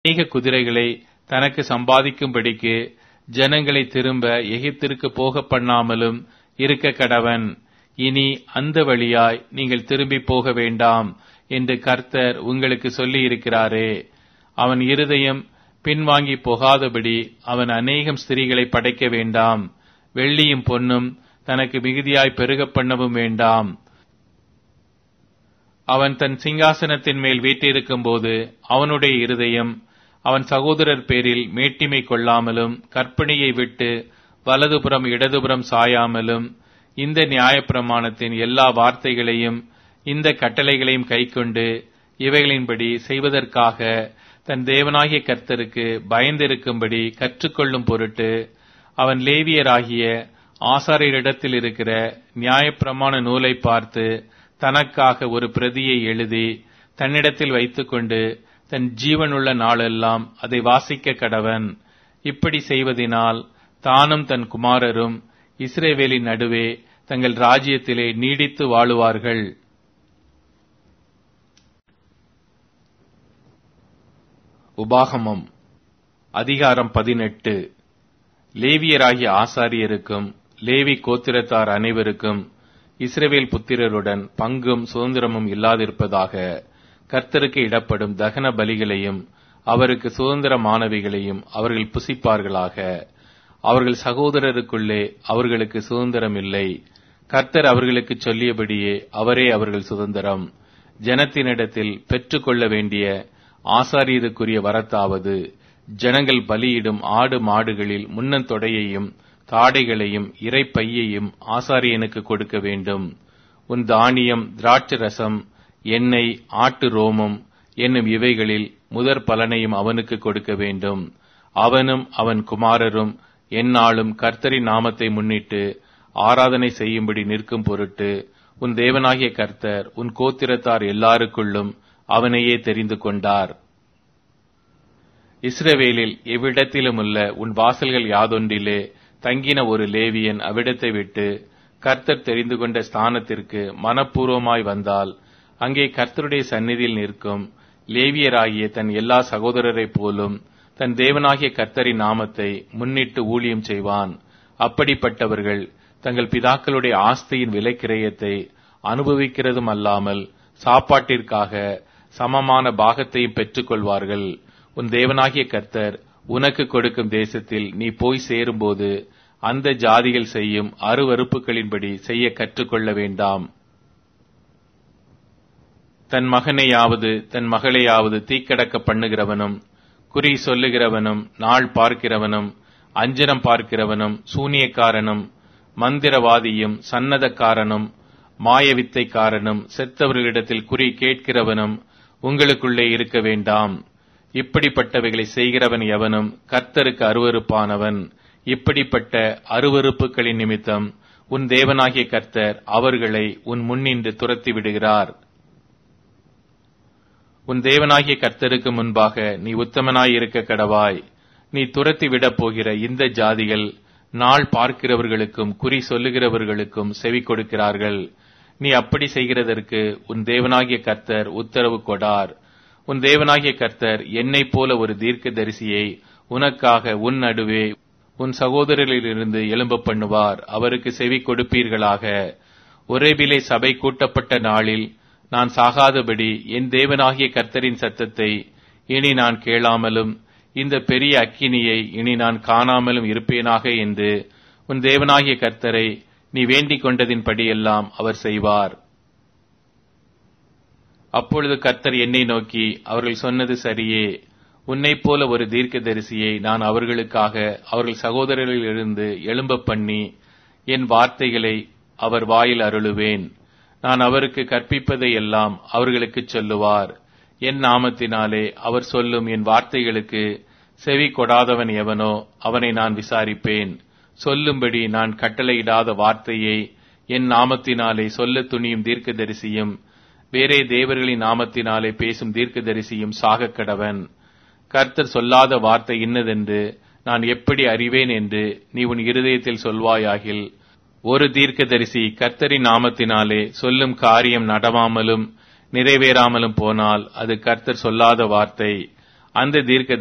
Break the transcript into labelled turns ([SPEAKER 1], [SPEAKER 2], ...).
[SPEAKER 1] அநேக குதிரைகளை தனக்கு சம்பாதிக்கும்படிக்கு ஜனங்களை திரும்ப எகிப்திற்கு போக பண்ணாமலும் இருக்க கடவன் இனி அந்த வழியாய் நீங்கள் திரும்பி போக வேண்டாம் என்று கர்த்தர் உங்களுக்கு சொல்லி இருக்கிறாரே அவன் இருதயம் பின்வாங்கி போகாதபடி அவன் அநேகம் ஸ்திரீகளை படைக்க வேண்டாம் வெள்ளியும் பொன்னும் தனக்கு மிகுதியாய் பெருகப் பண்ணவும் வேண்டாம் அவன் தன் சிங்காசனத்தின் மேல் வீற்றிருக்கும் போது அவனுடைய இருதயம் அவன் சகோதரர் பேரில் மேட்டிமை கொள்ளாமலும் கற்பனையை விட்டு வலதுபுறம் இடதுபுறம் சாயாமலும் இந்த நியாயப்பிரமாணத்தின் எல்லா வார்த்தைகளையும் இந்த கட்டளைகளையும் கைக்கொண்டு இவைகளின்படி செய்வதற்காக தன் தேவனாகிய கர்த்தருக்கு பயந்திருக்கும்படி கற்றுக்கொள்ளும் பொருட்டு அவன் லேவியராகிய ஆசாரியரிடத்தில் இருக்கிற நியாயப்பிரமாண நூலை பார்த்து தனக்காக ஒரு பிரதியை எழுதி தன்னிடத்தில் வைத்துக்கொண்டு தன் ஜீவனுள்ள நாளெல்லாம் அதை வாசிக்க கடவன் இப்படி செய்வதினால் தானும் தன் குமாரரும் இஸ்ரேவேலின் நடுவே தங்கள் ராஜ்யத்திலே நீடித்து வாழுவார்கள் உபாகமம் அதிகாரம் பதினெட்டு லேவியராகிய ஆசாரியருக்கும் லேவி கோத்திரத்தார் அனைவருக்கும் இஸ்ரவேல் புத்திரருடன் பங்கும் சுதந்திரமும் இல்லாதிருப்பதாக கர்த்தருக்கு இடப்படும் தகன பலிகளையும் அவருக்கு சுதந்திரமானவைகளையும் அவர்கள் புசிப்பார்களாக அவர்கள் சகோதரருக்குள்ளே அவர்களுக்கு சுதந்திரம் இல்லை கர்த்தர் அவர்களுக்கு சொல்லியபடியே அவரே அவர்கள் சுதந்திரம் ஜனத்தினிடத்தில் பெற்றுக்கொள்ள வேண்டிய ஆசாரியருக்குரிய வரத்தாவது ஜனங்கள் பலியிடும் ஆடு மாடுகளில் முன்னந்தொடையையும் தாடைகளையும் இறைப்பையையும் ஆசாரியனுக்கு கொடுக்க வேண்டும் உன் தானியம் திராட்சை ரசம் எண்ணெய் ஆட்டு ரோமம் என்னும் இவைகளில் முதற் பலனையும் அவனுக்கு கொடுக்க வேண்டும் அவனும் அவன் குமாரரும் எந்நாளும் கர்த்தரின் நாமத்தை முன்னிட்டு ஆராதனை செய்யும்படி நிற்கும் பொருட்டு உன் தேவனாகிய கர்த்தர் உன் கோத்திரத்தார் எல்லாருக்குள்ளும் அவனையே தெரிந்து கொண்டார் இஸ்ரவேலில் எவ்விடத்திலுமுள்ள உன் வாசல்கள் யாதொன்றிலே தங்கின ஒரு லேவியன் அவ்விடத்தை விட்டு கர்த்தர் தெரிந்து கொண்ட ஸ்தானத்திற்கு மனப்பூர்வமாய் வந்தால் அங்கே கர்த்தருடைய சந்நிதியில் நிற்கும் லேவியராகிய தன் எல்லா சகோதரரைப் போலும் தன் தேவனாகிய கர்த்தரின் நாமத்தை முன்னிட்டு ஊழியம் செய்வான் அப்படிப்பட்டவர்கள் தங்கள் பிதாக்களுடைய ஆஸ்தியின் விலைக்கிரயத்தை அனுபவிக்கிறதும் அல்லாமல் சாப்பாட்டிற்காக சமமான பாகத்தையும் பெற்றுக்கொள்வார்கள் உன் தேவனாகிய கர்த்தர் உனக்கு கொடுக்கும் தேசத்தில் நீ போய் சேரும்போது அந்த ஜாதிகள் செய்யும் அருவறுப்புகளின்படி செய்ய கற்றுக்கொள்ள வேண்டாம் தன் மகனையாவது தன் மகளையாவது தீக்கடக்க பண்ணுகிறவனும் குறி சொல்லுகிறவனும் நாள் பார்க்கிறவனும் அஞ்சனம் பார்க்கிறவனும் சூனியக்காரனும் மந்திரவாதியும் சன்னதக்காரனும் மாயவித்தைக்காரனும் செத்தவர்களிடத்தில் குறி கேட்கிறவனும் உங்களுக்குள்ளே இருக்க வேண்டாம் இப்படிப்பட்டவைகளை செய்கிறவன் எவனும் கர்த்தருக்கு அருவறுப்பானவன் இப்படிப்பட்ட அருவறுப்புகளின் நிமித்தம் உன் தேவனாகிய கர்த்தர் அவர்களை உன் முன்னின்று துரத்தி விடுகிறார் உன் தேவனாகிய கர்த்தருக்கு முன்பாக நீ உத்தமனாய் இருக்க கடவாய் நீ துரத்தி விடப் போகிற இந்த ஜாதிகள் நாள் பார்க்கிறவர்களுக்கும் குறி சொல்லுகிறவர்களுக்கும் செவி கொடுக்கிறார்கள் நீ அப்படி செய்கிறதற்கு உன் தேவனாகிய கர்த்தர் உத்தரவு கொடார் உன் தேவனாகிய கர்த்தர் என்னைப் போல ஒரு தீர்க்க தரிசியை உனக்காக உன் நடுவே உன் சகோதரரிலிருந்து எழும்ப பண்ணுவார் அவருக்கு செவி கொடுப்பீர்களாக ஒரேபிலே சபை கூட்டப்பட்ட நாளில் நான் சாகாதபடி என் தேவனாகிய கர்த்தரின் சத்தத்தை இனி நான் கேளாமலும் இந்த பெரிய அக்கினியை இனி நான் காணாமலும் இருப்பேனாக என்று உன் தேவனாகிய கர்த்தரை நீ வேண்டிக் கொண்டதின்படியெல்லாம் அவர் செய்வார் அப்பொழுது கர்த்தர் என்னை நோக்கி அவர்கள் சொன்னது சரியே உன்னைப் போல ஒரு தீர்க்கதரிசியை நான் அவர்களுக்காக அவர்கள் சகோதரர்களிலிருந்து எழும்ப பண்ணி என் வார்த்தைகளை அவர் வாயில் அருளுவேன் நான் அவருக்கு கற்பிப்பதை எல்லாம் அவர்களுக்கு சொல்லுவார் என் நாமத்தினாலே அவர் சொல்லும் என் வார்த்தைகளுக்கு செவி கொடாதவன் எவனோ அவனை நான் விசாரிப்பேன் சொல்லும்படி நான் கட்டளையிடாத வார்த்தையை என் நாமத்தினாலே சொல்ல துணியும் தீர்க்கதரிசியும் வேறே தேவர்களின் நாமத்தினாலே பேசும் தீர்க்கதரிசியும் சாகக் கடவன் கர்த்தர் சொல்லாத வார்த்தை இன்னதென்று நான் எப்படி அறிவேன் என்று நீ உன் இருதயத்தில் சொல்வாயாகில் ஒரு தீர்க்கதரிசி கர்த்தரின் நாமத்தினாலே சொல்லும் காரியம் நடவாமலும் நிறைவேறாமலும் போனால் அது கர்த்தர் சொல்லாத வார்த்தை அந்த தீர்க்க